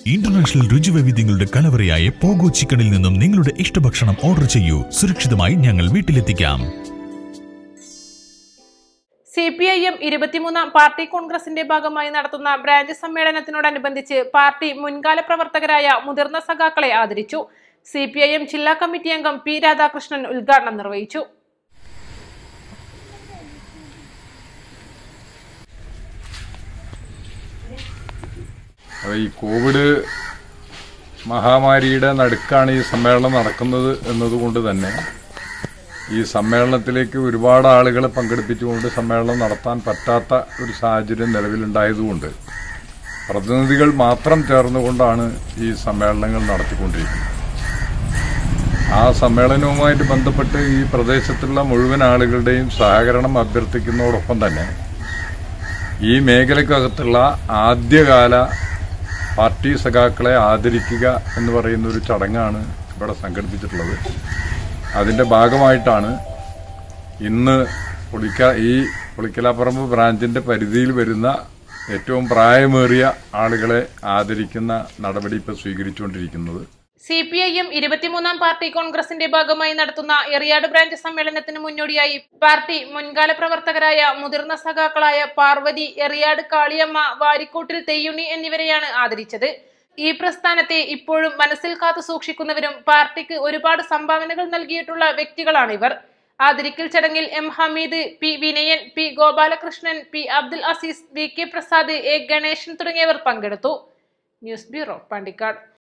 international രുചിവൈവിധ്യങ്ങളുടെ കലവറയായ pogo ചിക്കനിൽ നിന്നും നിങ്ങളുടെ ഇഷ്ടഭക്ഷണം ഓർഡർ ചെയ്യൂ സുരക്ഷിതമായി ഞങ്ങൾ വീട്ടിലെത്തിക്കാം സി പി ഐ എം ഇരുപത്തിമൂന്നാം പാർട്ടി കോൺഗ്രസിന്റെ ഭാഗമായി നടത്തുന്ന ബ്രാഞ്ച് സമ്മേളനത്തിനോടനുബന്ധിച്ച് പാർട്ടി മുൻകാല പ്രവർത്തകരായ മുതിർന്ന സഖാക്കളെ ആദരിച്ചു സി പി ഐ എം ജില്ലാ കമ്മിറ്റി അംഗം പി രാധാകൃഷ്ണൻ ഉദ്ഘാടനം നിർവഹിച്ചു അപ്പോൾ ഈ കോവിഡ് മഹാമാരിയുടെ നടുക്കാണ് ഈ സമ്മേളനം നടക്കുന്നത് എന്നതുകൊണ്ട് തന്നെ ഈ സമ്മേളനത്തിലേക്ക് ഒരുപാട് ആളുകളെ പങ്കെടുപ്പിച്ചുകൊണ്ട് സമ്മേളനം നടത്താൻ പറ്റാത്ത ഒരു സാഹചര്യം നിലവിലുണ്ടായതുകൊണ്ട് പ്രതിനിധികൾ മാത്രം ചേർന്നുകൊണ്ടാണ് ഈ സമ്മേളനങ്ങൾ നടത്തിക്കൊണ്ടിരിക്കുന്നത് ആ സമ്മേളനവുമായിട്ട് ബന്ധപ്പെട്ട് ഈ പ്രദേശത്തുള്ള മുഴുവൻ ആളുകളുടെയും സഹകരണം അഭ്യർത്ഥിക്കുന്നതോടൊപ്പം തന്നെ ഈ മേഖലക്കകത്തുള്ള ആദ്യകാല പാർട്ടി സഖാക്കളെ ആദരിക്കുക എന്ന് പറയുന്ന ഒരു ചടങ്ങാണ് ഇവിടെ സംഘടിപ്പിച്ചിട്ടുള്ളത് അതിൻ്റെ ഭാഗമായിട്ടാണ് ഇന്ന് പുളിക്ക ഈ പുളിക്കലാപ്പറമ്പ് ബ്രാഞ്ചിൻ്റെ പരിധിയിൽ വരുന്ന ഏറ്റവും പ്രായമേറിയ ആളുകളെ ആദരിക്കുന്ന നടപടി ഇപ്പോൾ സ്വീകരിച്ചുകൊണ്ടിരിക്കുന്നത് സി പി ഐ എം ഇരുപത്തിമൂന്നാം പാർട്ടി കോൺഗ്രസിന്റെ ഭാഗമായി നടത്തുന്ന എറിയാട് ബ്രാഞ്ച് സമ്മേളനത്തിന് മുന്നോടിയായി പാർട്ടി മുൻകാല പ്രവർത്തകരായ മുതിർന്ന സഖാക്കളായ പാർവതി എറിയാട് കാളിയമ്മ വാരിക്കോട്ടിൽ തെയ്യുണ്ണി എന്നിവരെയാണ് ആദരിച്ചത് ഈ പ്രസ്ഥാനത്തെ ഇപ്പോഴും മനസ്സിൽ കാത്തു സൂക്ഷിക്കുന്നവരും പാർട്ടിക്ക് ഒരുപാട് സംഭാവനകൾ നൽകിയിട്ടുള്ള വ്യക്തികളാണ് ഇവർ ആദരിക്കൽ ചടങ്ങിൽ M Hameed P Vinayan P Gopalakrishnan P Abdul Azeez V K Prasad A Ganesan തുടങ്ങിയവർ പങ്കെടുത്തു ന്യൂസ് ബ്യൂറോ പാണ്ടിക്കാട്